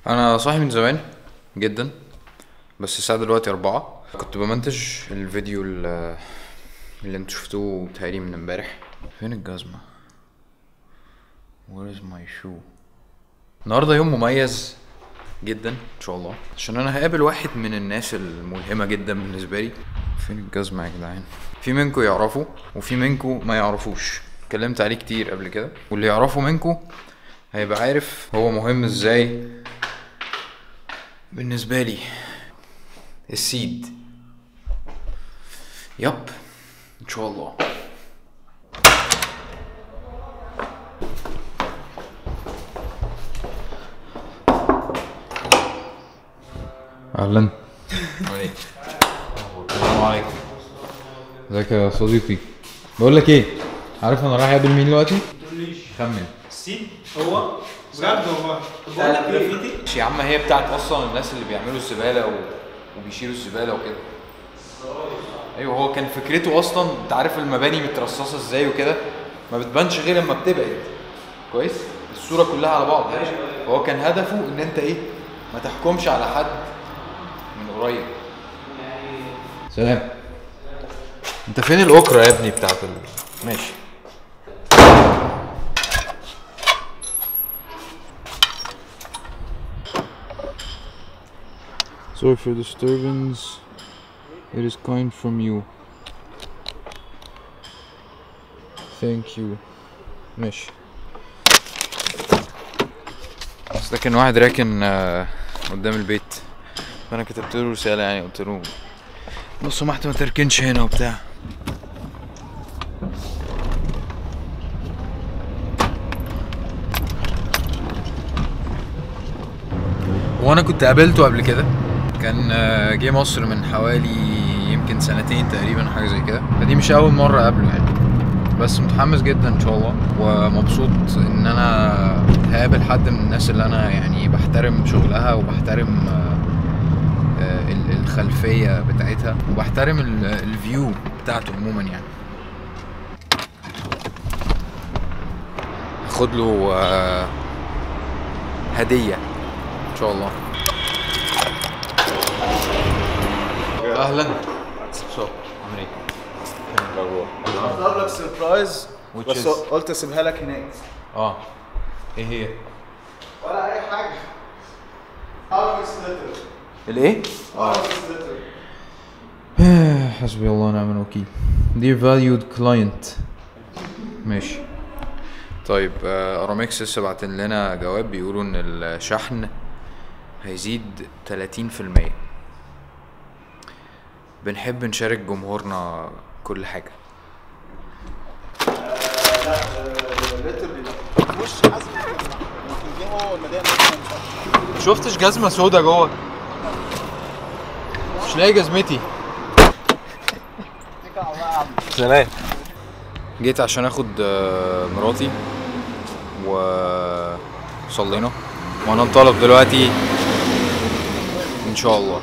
انا صاحي من زمان جدا بس الساعه دلوقتي أربعة كنت بمنتج الفيديو ال- اللي انتوا شفتوه بتهيألي من امبارح فين الجزمة Where is my shoe النهارده يوم مميز جدا ان شاء الله عشان انا هقابل واحد من الناس الملهمه جدا بالنسبه لي فين الجزمه يا جدعان في منكم يعرفوا وفي منكم ما يعرفوش اتكلمت عليه كتير قبل كده واللي يعرفه منكم هيبقى عارف هو مهم ازاي بالنسبه لي السيد يب ان شاء الله اهلا السلام عليكم ازيك يا صديقي بقول لك ايه عارف انا رايح اقابل مين دلوقتي خمن السين هو بجد والله لا لا جرافيتي مش يا عم هي بتاعت اصلا الناس اللي بيعملوا الزباله و... وبيشيلوا الزباله وكده ايوه هو كان فكرته اصلا انت عارف المباني مترصصه ازاي وكده ما بتبانش غير لما بتبعد كويس الصوره كلها على بعض هو كان هدفه ان انت ايه ما تحكمش على حد من قريب سلام انت فين الاوكرا يا ابني بتاعت ال... ماشي Sorry for disturbance. It is kind from you. Thank you. ماشي. بس ده كان واحد راكن آه، قدام البيت فانا كتبت له رسالة يعني قلت له لو سمحت ما تركنش هنا وبتاع وانا كنت قابلته قبل كده كان آه، جه مصر من حوالي يمكن سنتين تقريبا حاجه زي كده فدي مش اول مره اقابله يعني بس متحمس جدا ان شاء الله ومبسوط ان انا هقابل حد من الناس اللي انا يعني بحترم شغلها وبحترم آه، آه، ال- الخلفيه بتاعتها وبحترم ال- الفيو بتاعته عموما يعني هاخد له آه، هديه ان شاء الله اهلا شو عامل ايه اختار لك سربرايز Which بس is- قلت اسيبها لك هناك اه ايه هي ولا اي حاجه ارمكس ليتر الايه ارمكس ليتر حسبي الله ونعم الوكيل dear valued client ماشي طيب آه، ارامكس لسه بعتن لنا جواب بيقولوا ان الشحن هيزيد 30% بنحب نشارك جمهورنا كل حاجة لا الليتر بيبقى وش حسب ممكن دي هو المدام شفتش جزمة سودا جوه مش لاقي جزمتي سلام جيت عشان اخد آه، مراتي وصلينا وانا انطلق دلوقتي ان شاء الله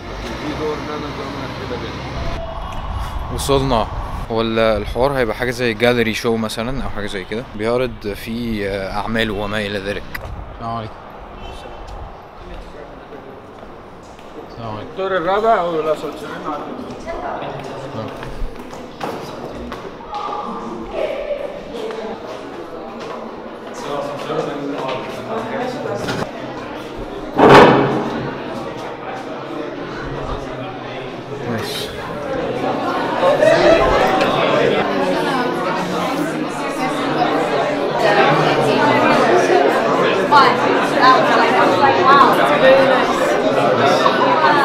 وصلنا هو ال- الحوار هيبقى حاجه زي جاليري شو مثلا او حاجه زي كده بيعرض فيه آه، اعماله وما الى ذلك السلام عليكم السلام عليكم الدور الرابع ولا سلطانين ماشي One. That was like, I was like, wow, that's really nice.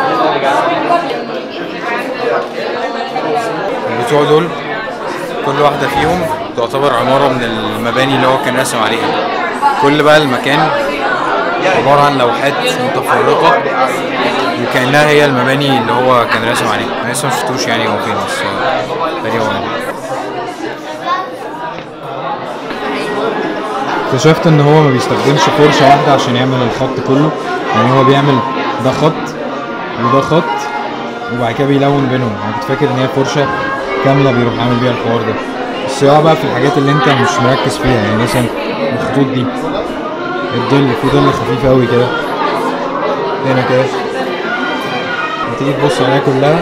البتوع دول كل واحدة فيهم تعتبر عمارة من المباني اللي هو كان راسم عليها كل بقى المكان عبارة عن لوحات متفرقة وكأنها هي المباني اللي هو كان راسم عليها أنا لسه مشفتوش يعني هو فين بس تقريبا هو هنا. اكتشفت ان هو ما بيستخدمش فرشه واحده عشان يعمل الخط كله يعني هو بيعمل ده خط وده خط وبعد كده بيلون بينهم انا كنت فاكر ان هي فرشه كامله بيروح عامل بيها الحوار ده بس هو بقى في الحاجات اللي انت مش مركز فيها يعني مثلا الخطوط دي الظل في ظل خفيف قوي كده هنا كده وتيجي تبص عليها كلها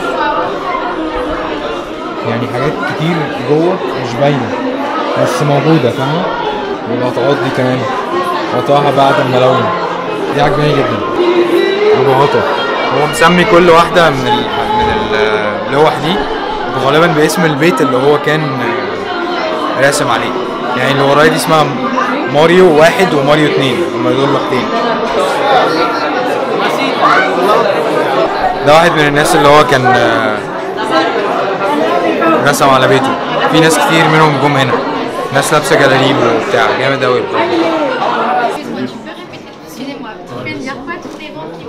يعني حاجات كتير جوه مش باينه بس موجوده فاهمه والقطعات دي كمان قطعها بعد الملون دي عجباني جدا ابو عطا هو مسمي كل واحده من ال... من ال- اللوح دي غالبا باسم البيت اللي هو كان آه، راسم عليه يعني اللي ورايا دي اسمها ماريو واحد وماريو اتنين هما دول لوحتين ده واحد من الناس اللي هو كان آه، رسم على بيته في ناس كتير منهم جم هنا ناس لابسه جلاليب وبتاع جامد قوي Excuse-moi, tu peux répéter Excusez-moi, tu peux me dire quoi tous les vents qui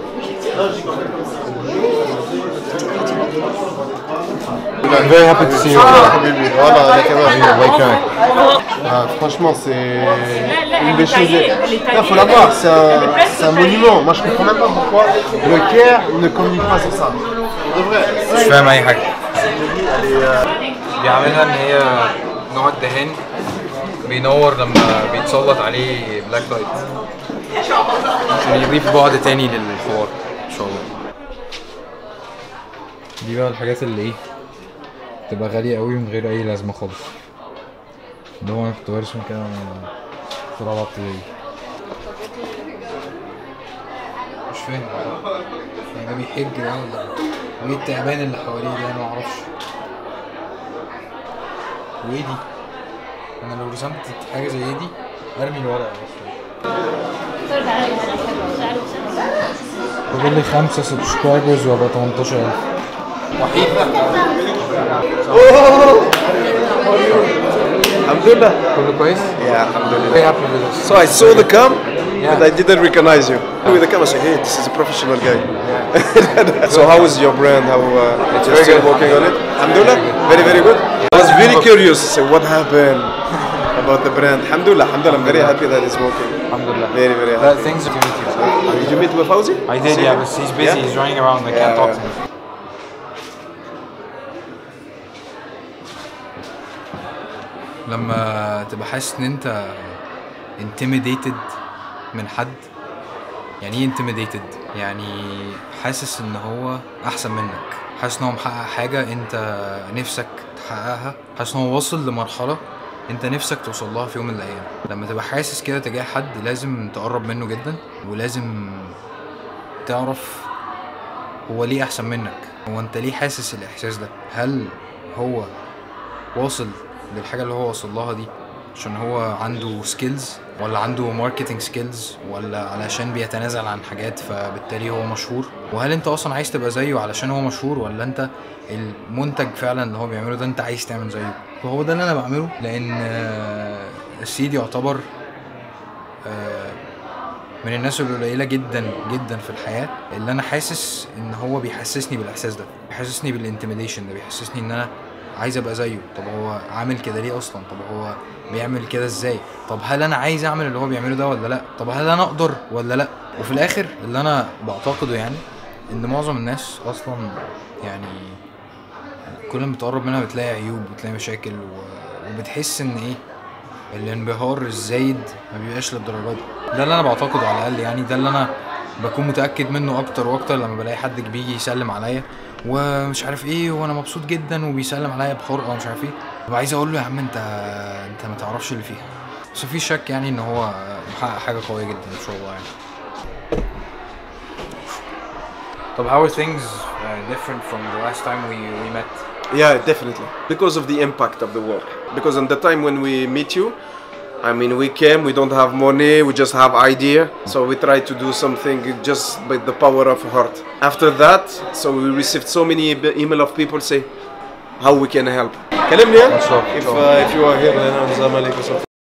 I'm very happy to see you. حبيبي والله انا كمان Ah, franchement, c'est une des choses. Il faut la voir, c'est un, c'est un monument. Moi, je comprends même pas pourquoi le Caire ne communique pas sur ça. De vrai. مش فاهم اي حاجه بيعملها ان هي نوع الدهان بينور لما بيتسلط عليه بلاك لايت عشان يضيف بعد تاني للحوار ان شاء الله دي بقى الحاجات اللي ايه تبقى غالية قوي من غير اي لازمة خالص اللي هو انا كنت برسم كده وانا في رابعة ابتدائي مش فاهم يعني ده بيحج ده ولا وايه التعبان اللي حواليه ده انا معرفش وايه دي انا لو رسمت حاجة زي دي ارمي الورق بس فاضل لي خمسة سبسكرايبرز وابقى 18000 وحيد Alhamdulillah. كله كويس؟ Yeah, alhamdulillah. Very happy with this. So I saw the cam, Yeah. but I didn't recognize you. With the cam, I said, hey, this is a professional guy. so how is your brand? How uh, It's you're very still good. working on it? Alhamdulillah. Very, very good. I was very curious. So what happened about the brand? Alhamdulillah. Alhamdulillah. I'm very happy that it's working. Alhamdulillah. Very, very happy. That things to meet you. Did you meet with Fauzi? I did, yeah, but he's busy. Yeah? He's running around. I Yeah, can't talk to yeah. him. لما تبقى حاسس ان انت intimidated من حد يعني ايه intimidated يعني حاسس ان هو احسن منك حاسس ان هو محقق حاجة انت نفسك تحققها حاسس ان هو واصل لمرحلة انت نفسك توصل لها في يوم من الايام لما تبقى حاسس كده تجاه حد لازم تقرب منه جدا ولازم تعرف هو ليه احسن منك هو انت ليه حاسس الاحساس ده هل هو واصل للحاجه اللي هو وصل لها دي عشان هو عنده سكيلز ولا عنده ماركتنج سكيلز ولا علشان بيتنازل عن حاجات فبالتالي هو مشهور وهل انت اصلا عايز تبقى زيه علشان هو مشهور ولا انت المنتج فعلا اللي هو بيعمله ده انت عايز تعمل زيه فهو ده اللي انا بعمله لان آه، السيد يعتبر آه، من الناس القليله جدا جدا في الحياه اللي انا حاسس ان هو بيحسسني بالاحساس ده بيحسسني بالانتميديشن ده بيحسسني ان انا عايز ابقى زيه طب هو عامل كده ليه اصلا طب هو بيعمل كده ازاي طب هل انا عايز اعمل اللي هو بيعمله ده ولا لا طب هل انا اقدر ولا لا وفي الاخر اللي انا بعتقده يعني ان معظم الناس اصلا يعني كل ما بتقرب منها بتلاقي عيوب بتلاقي مشاكل و... وبتحس ان ايه الانبهار الزايد ما بيبقاش للدرجه دي ده اللي انا بعتقده على الاقل يعني ده اللي انا بكون متاكد منه اكتر واكتر لما بلاقي حد بيجي يسلم عليا ومش عارف ايه وانا مبسوط جدا وبيسلم عليا بحرقه ومش عارف ايه ببقى عايز اقول له يا عم انت انت ما تعرفش اللي فيها بس مفيش شك يعني ان هو محقق حاجه قويه جدا ان شاء الله يعني طب how are things uh, different from the last time we, we met Yeah, definitely. Because of the impact of the work. Because on the time when we meet you, I mean, we came, we don't have money, we just have idea. So we try to do something just by the power of heart. After that, so we received so many e- email of people say how we can help. كلمني ها؟ Sure, if, sure. uh, if you are here in Zamalek or something.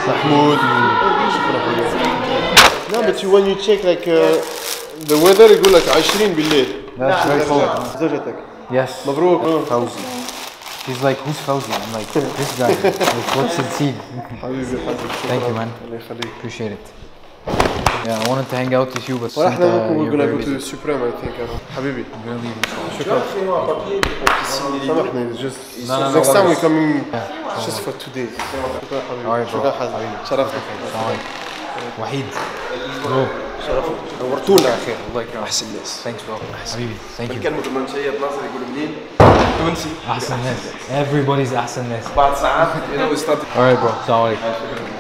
محمود شكرا حبيبي No, but you, when you check like uh, the weather يقول لك 20 بالليل That's very cold. زوجتك Yes. مبروك Fauzi. He's like, who's Fauzi? I'm like, this guy. Like, what's the scene? حبيبي حبيبي Thank you, man. الله يخليك Appreciate it. Yeah, I wanted to hang out with you, but ولا since احنا uh, ممكن you're we're gonna very go to busy. Supreme I think أنا. حبيبي I'm gonna leave in short. شكرا سامحني just No, no, no next time we worries. come in just for today شكرا حبيبي Alright, bro. شكرا حبيبي شرفتك وحيد. Bro. نورتونا يا خير الله يكرمك. احسن ناس Thanks bro. حبيبي. Thank you. كلمة المنشية ناصر يقول منين؟ تونسي أحسن ناس. Everybody's أحسن ناس. بعد ساعات you know we started Alright bro. السلام عليكم.